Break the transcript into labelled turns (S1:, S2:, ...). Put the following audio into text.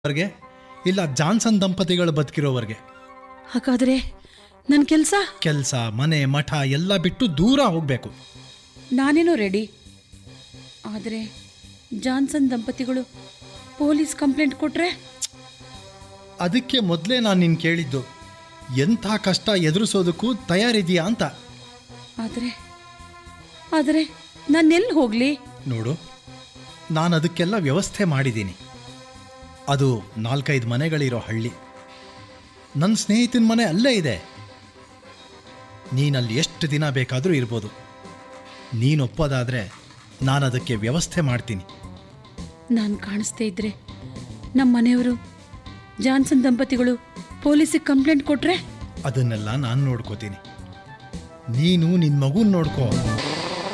S1: ಅವ್ರಿಗೆ ಇಲ್ಲ ಜಾನ್ಸನ್ ದಂಪತಿಗಳು ಬದುಕಿರೋವರೆಗೆ
S2: ಹಾಗಾದ್ರೆ ನನ್ನ ಕೆಲಸ
S1: ಕೆಲಸ ಮನೆ ಮಠ ಎಲ್ಲ ಬಿಟ್ಟು ದೂರ ಹೋಗಬೇಕು
S2: ನಾನೇನೋ ರೆಡಿ ಆದರೆ ಜಾನ್ಸನ್ ದಂಪತಿಗಳು ಪೊಲೀಸ್ ಕಂಪ್ಲೇಂಟ್ ಕೊಟ್ರೆ
S1: ಅದಕ್ಕೆ ಮೊದಲೇ ನಾನು ನಿನ್ನ ಕೇಳಿದ್ದು ಎಂಥ ಕಷ್ಟ ಎದುರಿಸೋದಕ್ಕೂ ತಯಾರಿದೆಯಾ ಅಂತ
S2: ಆದರೆ ಆದರೆ ನಾನೆಲ್ಲಿ ಹೋಗಲಿ
S1: ನೋಡು ನಾನು ಅದಕ್ಕೆಲ್ಲ ವ್ಯವಸ್ಥೆ ಮಾಡಿದ್ದೀನಿ ಅದು ನಾಲ್ಕೈದು ಮನೆಗಳಿರೋ ಹಳ್ಳಿ ನನ್ನ ಸ್ನೇಹಿತನ ಮನೆ ಅಲ್ಲೇ ಇದೆ ನೀನಲ್ಲಿ ಎಷ್ಟು ದಿನ ಬೇಕಾದರೂ ಇರ್ಬೋದು ನೀನು ಒಪ್ಪೋದಾದರೆ ನಾನು ಅದಕ್ಕೆ ವ್ಯವಸ್ಥೆ ಮಾಡ್ತೀನಿ
S2: ನಾನು ಕಾಣಿಸ್ದೇ ಇದ್ರೆ ನಮ್ಮ ಮನೆಯವರು ಜಾನ್ಸನ್ ದಂಪತಿಗಳು ಪೊಲೀಸಿಗೆ ಕಂಪ್ಲೇಂಟ್ ಕೊಟ್ರೆ
S1: ಅದನ್ನೆಲ್ಲ ನಾನು ನೋಡ್ಕೋತೀನಿ ನೀನು ನಿನ್ನ ಮಗುನ ನೋಡ್ಕೋ